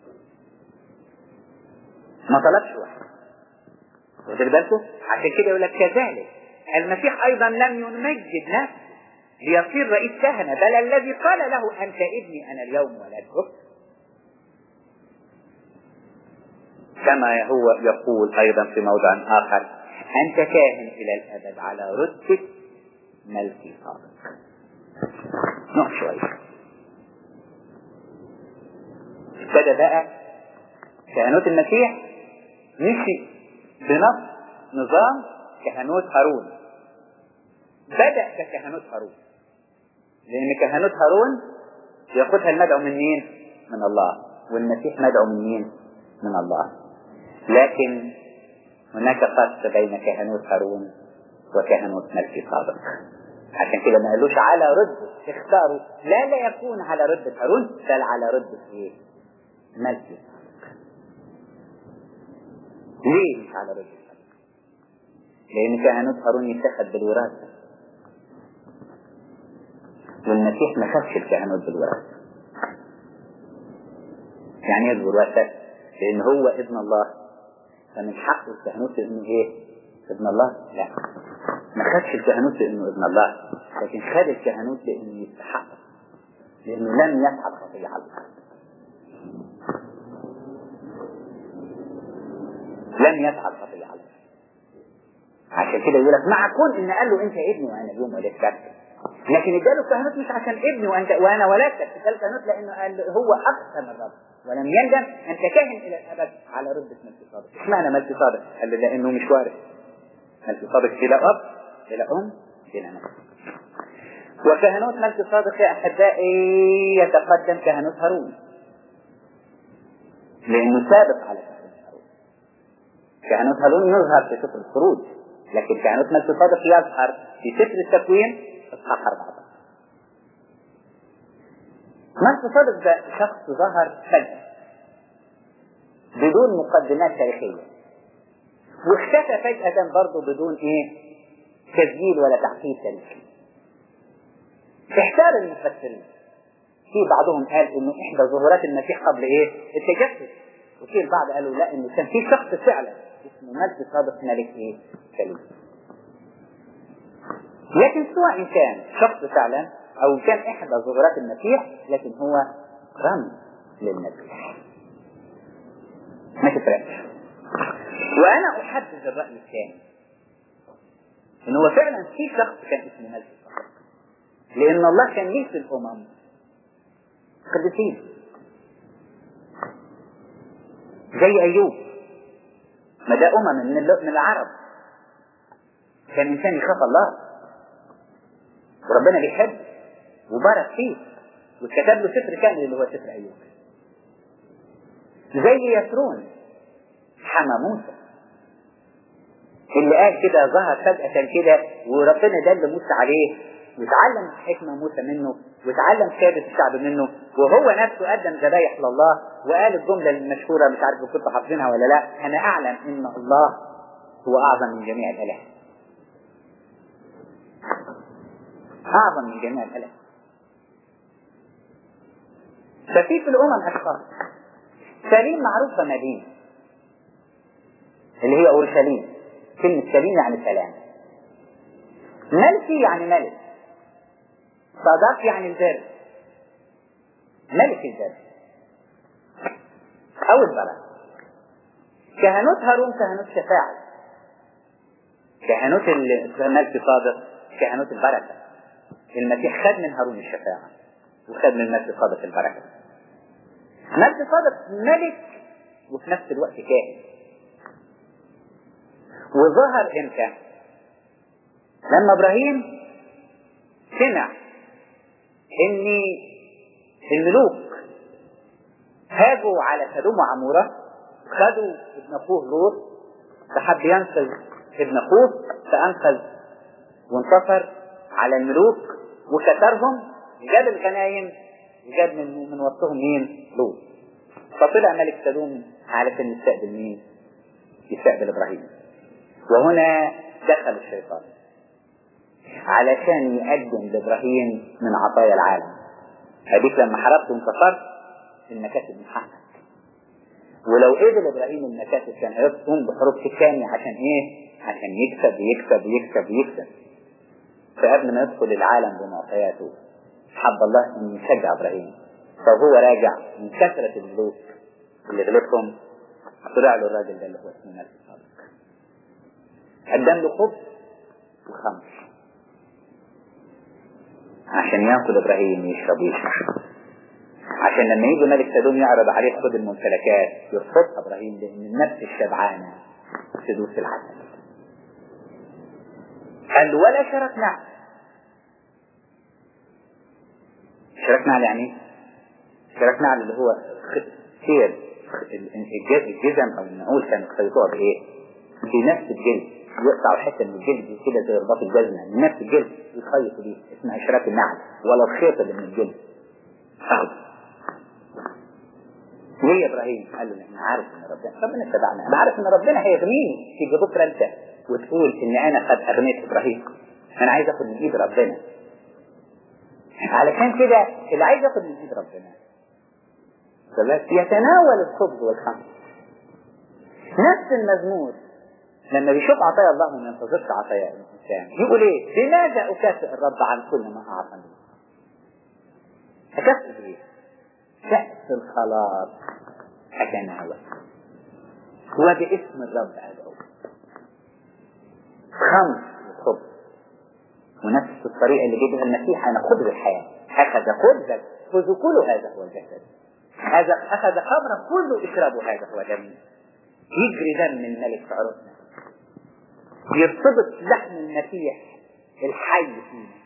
ما طلبش واحد واخد بالكم عشان كده يقول لك كذلك المسيح أيضا لم يمجد نفسه ليصير رئيس كهنة بل الذي قال له أنت ابني أنا اليوم ولدتك كما هو يقول أيضا في موضع آخر أنت كاهن إلى الأبد على رتبة ملكي صادق نقف شوية ابتدى بقى كهنوت المسيح مشي بنص نظام كهنوت هارون بدأ ككهنوت هارون لأن كهنوت هارون ياخدها المدعو من مين؟ من الله والمسيح مدعو من مين؟ من الله لكن هناك فرق بين كهنوت هارون وكهنوت ملكي صادق عشان كده ما قالوش على ردة اختاروا لا لا يكون على ردة هارون بل على ردة ايه ملكي صادق ليه مش على ردة هارون لان كهنوت هارون يتخذ بالوراثة والمسيح ما خدش الكهنوت بالوراثة يعني ايه بالوراثة لان هو ابن الله فمن حقه الكهنوت انه ايه ابن الله لا ما خدش الكهنوت لانه ابن الله لكن خد الكهنوت لانه يستحق لانه لم يفعل خطيه على الارض لم يفعل خطيه على الارض عشان كده يقول لك مع كون ان قال له انت ابني وانا اليوم ولدتك لكن اداله الكهنوت مش عشان ابني وانت وانا ولدتك اداله الكهنوت لانه قال هو اقسم الرب ولم يندم انت كاهن الى الابد على رتبه ملك صادق اشمعنى ملك صادق؟ قال له لانه مش وارث ملك صادق بلا اب بلا ام بلا نفس وكهنوت ملك صادق يا احبائي يتقدم كهنوت هارون لانه سابق على كهنوت هارون كهنوت هارون يظهر في سفر الخروج لكن كهنوت ملك صادق يظهر في سفر التكوين اصحاح 14 ملك صادق ده شخص ظهر فجأة بدون مقدمات تاريخية واختفى فجأة برضه بدون ايه تسجيل ولا تحقيق تاريخي احتار المفسرين في بعضهم قال انه احدى ظهورات المسيح قبل ايه التجسد وفي البعض قالوا لا انه كان في شخص فعلا اسمه ملك صادق ملك ايه كريم لكن سواء كان شخص فعلا او كان احدى ظهورات المسيح لكن هو رمز للمسيح ما تفرقش وانا احدد الراي الثاني ان هو فعلا في شخص كان اسمه ملك صادق لان الله كان ليه في الامم قديسين زي ايوب ما ده امم من من العرب كان انسان يخاف الله وربنا بيحب وبارك فيه وكتب له سفر كامل اللي هو سفر ايوب زي يسرون حمى موسى اللي قال كده ظهر فجأة كده وربنا دل موسى عليه وتعلم حكمة موسى منه وتعلم كابة الشعب منه وهو نفسه قدم ذبايح لله وقال الجملة المشهورة مش عارف كنتوا حافظينها ولا لا أنا أعلم إن الله هو أعظم من جميع الآلهة أعظم من جميع الآلهة ففي في الأمم أشخاص سليم معروفة مدينة اللي هي أورشليم كلمة سليم يعني سلام ملكي يعني ملك صداق يعني البر ملك البر أو البلد كهنوت هارون كهنوت شفاعة كهنوت الملك صادق كهنوت البركة المسيح خد من هارون الشفاعة وخد من الملك صادق البركة ملك صادق ملك وفي نفس الوقت كاهن وظهر امتى لما ابراهيم سمع ان الملوك هاجوا على سدوم وعمورة خدوا ابن اخوه لوط فحب ينقذ ابن اخوه فانقذ وانتصر على الملوك وكسرهم جاب الغنايم جاب من من وسطهم مين؟ لوط فطلع ملك سدوم علشان يستقبل مين؟ يستقبل ابراهيم وهنا دخل الشيطان علشان يقدم لابراهيم من عطايا العالم اديك لما حربت وانتصرت المكاسب من حقك ولو قبل ابراهيم المكاسب كان هيقوم بحروب تاني عشان ايه؟ عشان يكسب يكسب يكسب يكسب فقبل ما يدخل العالم بمعطياته حب الله ان يشجع ابراهيم فهو راجع من كثرة الملوك اللي غلبهم طلع له الراجل ده اللي هو اسمه ملك صادق قدم له خبز وخمر عشان ياكل ابراهيم يشرب ويشرب عشان لما يجي ملك سدوم يعرض عليه خد الممتلكات يرفضها ابراهيم لان النفس الشبعانه تدوس العسل قال ولا شرك نعم شرك نعل يعني شرك نعل اللي هو خير الجزم او النعول كانوا يخيطوها بايه؟ بنفس الجلد يقطعوا حته من الجلد كده زي رباط الجزمه من نفس الجلد يخيطوا بيه اسمها شراك النعل ولا الخيط اللي من الجلد ليه يا ابراهيم؟ قال له انا عارف ان ربنا ربنا اتبعنا انا عارف ان ربنا هيغنيني تيجي بكره انت وتقول ان انا قد اغنيت ابراهيم انا عايز اخد من ايد ربنا علشان كده اللي عايز ياخد من ايد ربنا يتناول الخبز والخمر نفس المزمور لما بيشوف عطايا الله وما ينتظرش عطايا الانسان يقول ايه؟ لماذا اكافئ الرب عن كل ما اعطاني؟ اكافئ ايه؟ كأس الخلاص أتناول وباسم الرب أدعو خمس الخبز ونفس الطريقة اللي جه بها المسيح أنا خبز الحياة أخذ خبزا خذوا كل هذا هو الجسد هذا أخذ خمرا كله اشربوا هذا هو دمي يجري دم الملك في عروسنا يرتبط لحم المسيح الحي فينا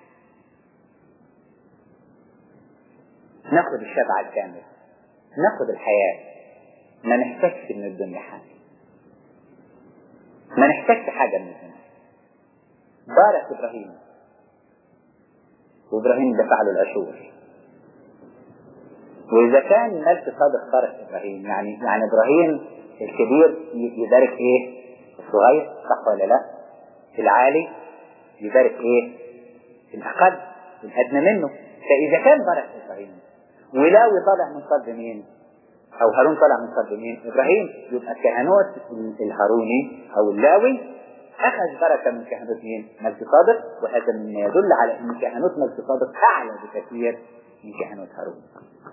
ناخد الشبع الكامل ناخد الحياة ما نحتاجش من الدنيا حاجة ما نحتاجش حاجة من الدنيا بارك إبراهيم وإبراهيم دفع له العشور وإذا كان ملك صادق بارك إبراهيم يعني يعني إبراهيم الكبير يبارك إيه؟ الصغير صح ولا لا؟ العالي يبارك إيه؟ الأقل الأدنى منه فإذا كان بارك إبراهيم ولاوي طالع من صلب مين؟ أو هارون طالع من صلب مين؟ إبراهيم يبقى كهنوت الهاروني أو اللاوي أخذ بركة من كهنوت مين؟ مجد صادق وهذا مما يدل على أن كهنوت مجد صادق أعلى بكثير من كهنوت هارون.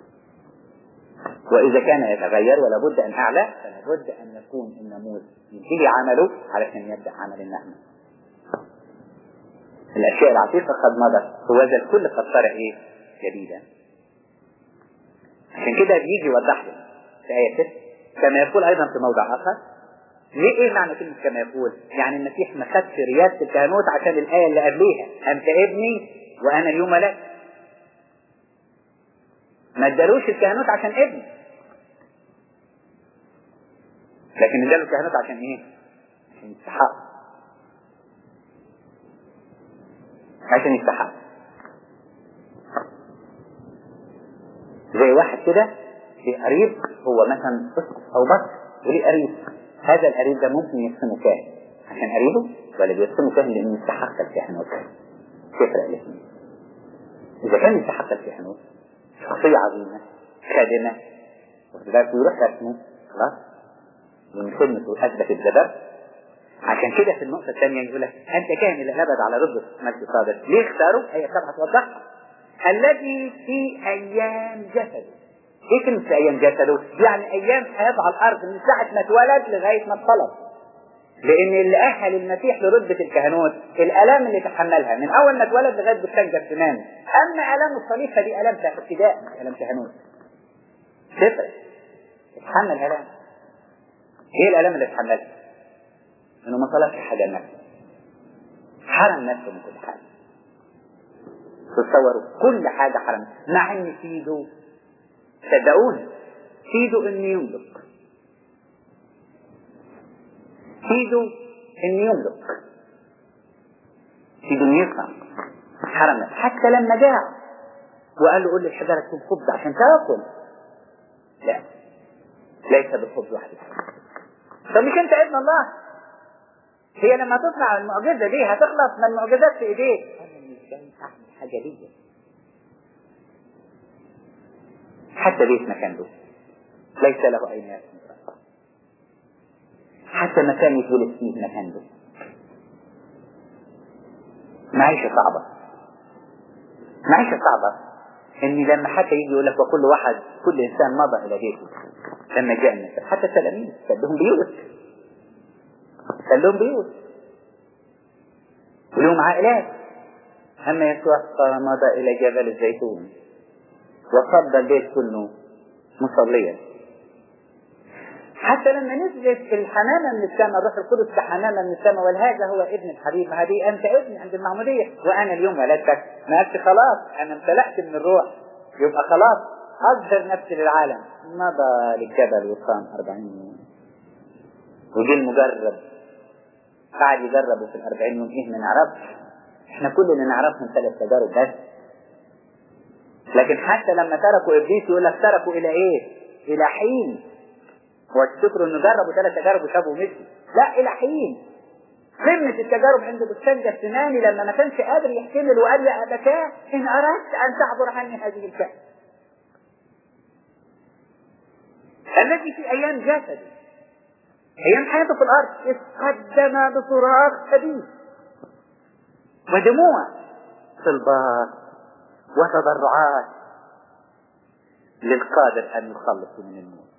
وإذا كان يتغير ولا بد أن أعلى فلا بد أن يكون الناموس ينتهي عمله علشان يبدأ عمل النعمة. الأشياء العتيقة قد مضت وهذا الكل قد صار إيه؟ جديدا. عشان كده بيجي يوضح لنا في آية 6 كما يقول أيضا في موضع آخر ليه ايه معنى كلمة كما يقول؟ يعني المسيح ما خدش رياسة الكهنوت عشان الآية اللي قبليها أنت ابني وأنا اليوم لك. ما ادالوش الكهنوت عشان ابني. لكن اداله الكهنوت عشان ايه؟ عشان يستحق. عشان يستحق. زي واحد كده في قريب هو مثلا اسقف او بطل وليه قريب هذا القريب ده ممكن يرسمه كاهن عشان قريبه ولا بيرسمه كاهن لانه يستحق الكهنوت تفرق الاثنين اذا كان يستحق الكهنوت شخصية عظيمة خادمة واخد بالك ويروح رسمه خلاص لان خدمته اثبت الزبر عشان كده في النقطة الثانية يقول لك أنت كاهن إلى الأبد على رتبة مجد صادق ليه اختاروا؟ هي سبعة توضحها الذي في أيام جسده ايه كلمة في ايام جسده؟ يعني ايام حياته على الارض من ساعة ما اتولد لغاية ما اتطلب. لان اللي اهل المسيح لرتبة الكهنوت الالام اللي تحملها من اول ما اتولد لغاية بستان جسمان. اما الام الصليب فدي الام ابتداء مش الام كهنوت. تفرق. اتحمل الام. ايه الالام اللي اتحملها؟ انه ما طلبش حاجة لنفسه. حرم نفسه من كل حاجة. تصوروا كل حاجة حرم مع ان في ايده صدقوني ايده انه يملك ايده انه يملك ايده انه يصنع حرم حتى لما جاع وقال له قول للحجارة تكون خبز عشان تاكل لا ليس بالخبز وحده طب مش انت ابن الله هي لما تصنع المعجزة دي هتخلص من المعجزات في ايديك انا مش جاي اعمل حاجة ليا حتى بيت مكان له ليس له أين يسمى حتى مكان يتولد فيه مكان له معيشة صعبة معيشة صعبة ان لما حتى يجي يقول لك وكل واحد كل انسان مضى الى بيته لما جاء الناس حتى التلاميذ كان لهم بيوت كان لهم بيوت ولهم عائلات اما يسوع مضى الى جبل الزيتون وصب البيت كله مصليا حتى لما نزلت الحمامة من السماء الروح القدس كحمامة من السماء وهذا هو ابن الحبيب هذه أنت ابني عند المعمودية وأنا اليوم ولدتك ما قلت خلاص أنا امتلأت من الروح يبقى خلاص أظهر نفسي للعالم مضى للجبل وصام أربعين يوم وجي المجرب قعد يجربوا في الأربعين يوم إيه ما نعرفش إحنا كل اللي نعرفهم ثلاث تجارب بس لكن حتى لما تركوا ابليس يقول لك تركوا الى ايه؟ الى حين هو تفتكروا انه جربوا ثلاث تجارب وسابوا مشي لا الى حين قمة التجارب عند بستان جسماني لما ما كانش قادر يحتمل وقال يا أبتاه إن أردت أن تعبر عني هذه الكأس الذي في أيام جسده أيام حياته في الأرض قدم بصراخ شديد ودموع صلبات وتضرعات للقادر أن يخلص من الموت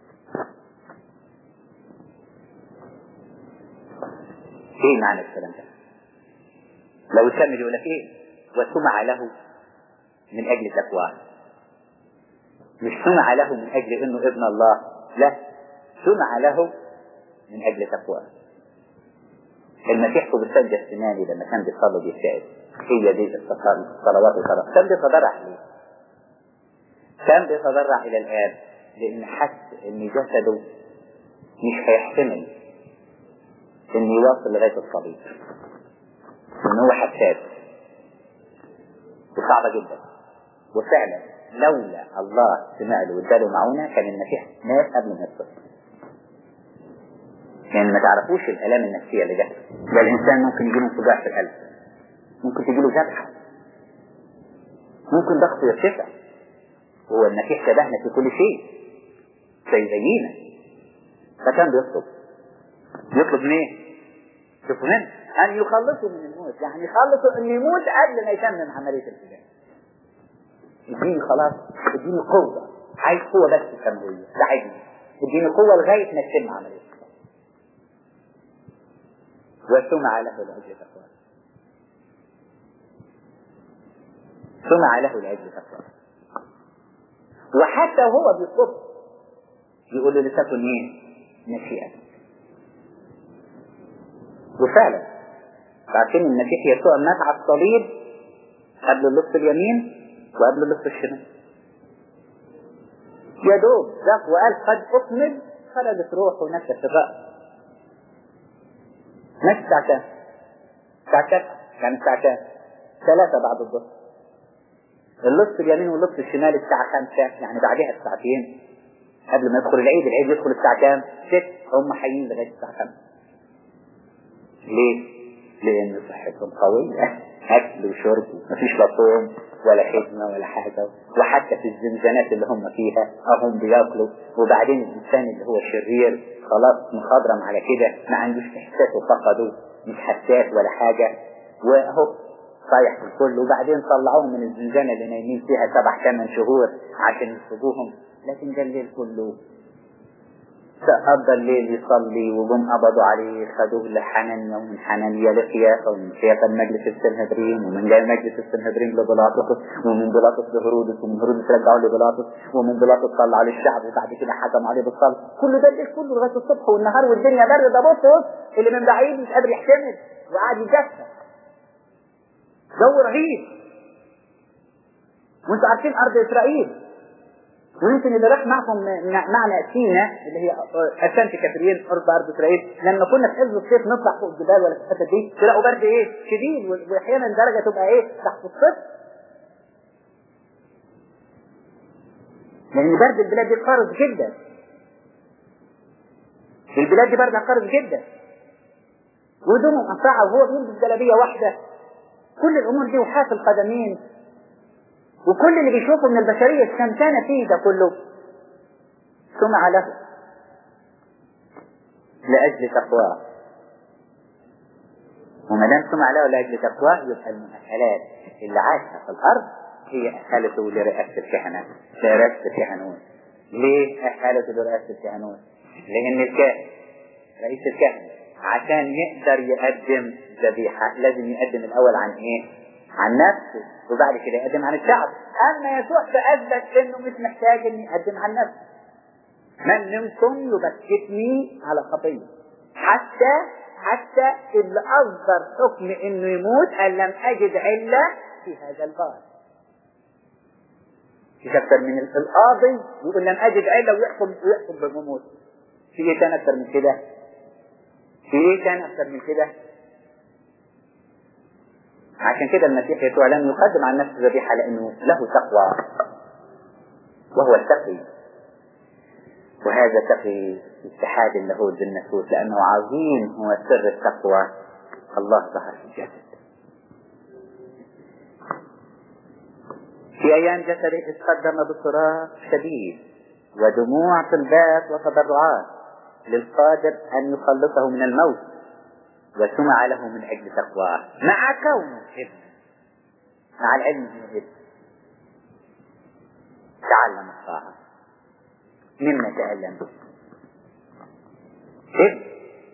ايه معنى الكلام ده لو يكمل يقول لك ايه وسمع له من أجل تقواه مش سمع له من أجل أنه ابن الله لا سمع له من أجل تقواه المسيح في السجة السناني لما كان بيصلي بيكتئب هي دي الصلوات الصلاة كان بيتضرع ليه؟ كان بيتضرع إلى الآب لأن حس إن جسده مش هيحتمل إن يواصل لغاية الصليب إن هو حساس وصعبة جدا وفعلا لولا الله سمع له واداله معونة كان المسيح مات قبل ما يتصل يعني ما تعرفوش الآلام النفسية اللي جت ده الإنسان ممكن يجيله انفجار في القلب ممكن تجيله ذبحة ممكن ضغطه يرتفع هو المسيح شبهنا في كل شيء زي زينا فكان بيطلب يطلب من ايه؟ شوفوا هنا أن يخلصوا من الموت يعني يخلصوا أن يموت قبل ما يتمم عملية الفداء اديني خلاص اديني قوة عايز قوة بس سماوية ده عايزني اديني قوة لغاية ما تتم عملية وسمع له لأجل تقوى سمع له لأجل تقوى وحتى وهو بيطلب يقول له لتكن ايه مشيئة وفعلا عارفين المسيح يسوع مات على الصليب قبل اللص اليمين وقبل اللص الشمال يا دوب ذاق وقال قد أكمل خرجت روحه ونفس الرأس مش الساعة كام؟ الساعة كام؟ كان الساعة كام؟ ثلاثة بعد الظهر اللص اليمين واللص الشمال الساعة خمسة يعني بعدها بساعتين قبل ما يدخل العيد العيد يدخل الساعة كام؟ ست هم حيين لغاية الساعة خمسة ليه؟ لأن صحتهم قوية أكل وشرب مفيش لا صوم ولا خدمة ولا حاجة وحتى في الزنزانات اللي هم فيها هم بياكلوا وبعدين الإنسان اللي هو شرير خلاص مخضرم على كده ما عندوش إحساس وفقده مش حساس ولا حاجة وأهو صايح في الكل وبعدين طلعوهم من الزنزانة اللي نايمين فيها سبع ثمان شهور عشان يصيبوهم لكن ده الليل كله قضى الليل يصلي وجم قبضوا عليه خدوه لحنانيا ومن حنانيا لقيافة ومن قيافة لمجلس السنهدرين ومن جاي مجلس السنهدرين لبلاطس ومن بلاطس لهرودس ومن هرودس رجعوا لبلاطس ومن بلاطس طلعوا للشعب وبعد كده حكموا عليه بالصلب كل ده الليل كله لغاية الصبح والنهار والدنيا برد ده بص بص اللي من بعيد مش قادر يحتمل وقاعد يجسد جو رهيب وانتوا عارفين ارض اسرائيل ويمكن اللي راح معكم معنا سينا اللي هي اسانتي كاترين ارض ارض اسرائيل لما كنا في عز الصيف نطلع فوق الجبال ولا في الحتت دي تلاقوا برد ايه شديد واحيانا درجه تبقى ايه تحت الصفر لان برد البلاد دي قارس جدا البلاد دي برد قارس جدا وهدومهم قطعه وهو بيلبس جلابيه واحده كل الامور دي وحاف القدمين وكل اللي بيشوفه من البشرية الشمتانة فيه ده كله سمع له لأجل تقواه وما دام سمع له لأجل تقواه يبقى المؤهلات اللي عاشها في الأرض هي أهلته لرئاسة الكهنة لرئاسة الكهنوت ليه أهلته لرئاسة الكهنوت؟ لأن الكاهن رئيس الكهنة عشان يقدر يقدم ذبيحة لازم يقدم الأول عن إيه؟ عن نفسه وبعد كده يقدم عن الشعب أما يسوع فأثبت إنه مش محتاج إنه يقدم عن نفسه من منكم يبكتني على خطية حتى حتى اللي أصدر حكم إنه يموت قال لم أجد علة في هذا الباب مش أكثر من القاضي يقول لم أجد علة ويحكم ويحكم بالموت في إيه كان أكثر من كده؟ في إيه كان أكثر من كده؟ عشان كده المسيح يسوع لم يقدم عن نفسه ذبيحة لأنه له تقوى وهو التقي وهذا تقي اتحاد اللاهوت بالناسوت لأنه عظيم هو سر التقوى الله ظهر في الجسد في أيام جسده استقدم بصراخ شديد ودموع طلبات وتضرعات للقادر أن يخلصه من الموت وسمع له من أجل تقواه مع كونه ابن مع العلم انه ابن تعلم الطاعة مما تعلم ابن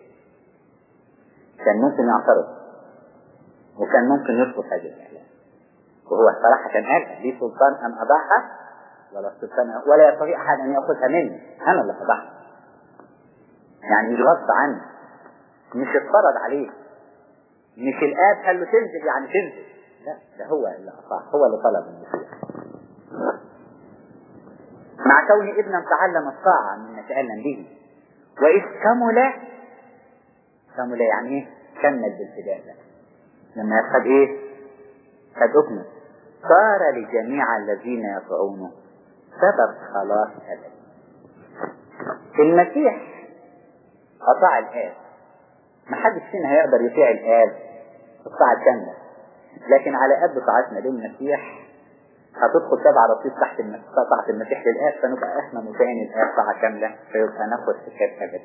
كان ممكن يعترض وكان ممكن يرفض هذه الإعلان وهو صراحة قال لي سلطان أن أضعها ولا سلطان ولا يستطيع أحد أن يأخذها مني أنا اللي أضعها يعني مش غصب عني مش اتفرض عليه مش الآب قال له تنزل يعني تنزل لا ده هو اللي أطاع هو اللي طلب المسيح مع كون ابنا تعلم الطاعة مما تألم به وإذ كمل كمل يعني ايه؟ كمل بالفداء ده لما خد ايه؟ خد ابنه صار لجميع الذين يطيعونه سبب خلاص أبدي المسيح أطاع الآب ما حدش فينا هيقدر يطيع الآب الطاعة الكاملة لكن على قد طاعتنا للمسيح هتدخل تبع رصيد تحت طاعة المسيح للآب فنبقى احنا مطيعين الآب طاعة كاملة فيبقى ناخد حساب أبدي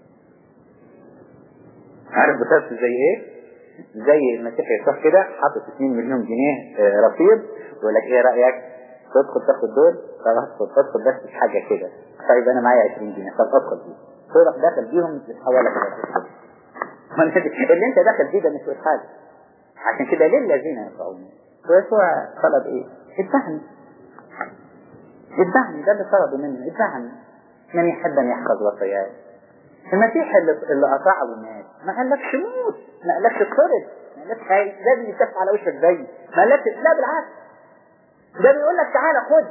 عارف بتاعته زي ايه؟ زي المسيح يصح كده حاطط 2 مليون جنيه رصيد ويقول لك ايه رأيك؟ تدخل تاخد دول طب ادخل ادخل بس في حاجة كده طيب انا معايا 20 جنيه طب ادخل دي تروح داخل بيهم تتحولك اللي انت داخل بيه ده مش حاجة عشان كده للذين يطيعون ويسوع طلب ايه؟ اتبعني اتبعني ده اللي طلبه منه اتبعني من يحب ان يحفظ وصاياي المسيح اللي, اللي قطعه الناس ما قالكش موت ما قالكش اطرد ما قالكش هاي لازم يتف على وشك زي ما قالكش لا بالعكس ده بيقول لك تعالى خد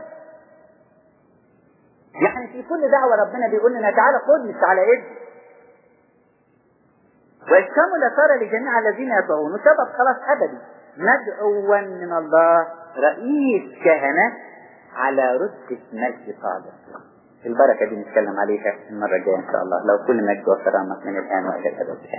يعني في كل دعوة ربنا بيقول لنا تعالى خد مش تعالى ادي والكمل صار لجميع الذين يطيعون سبب خلاص ابدي مدعوا من الله رئيس كهنة على رتبة مجد صادق البركة دي نتكلم عليها المرة الجاية إن شاء الله لو كل مجد وكرامة من الآن وإلى الأبد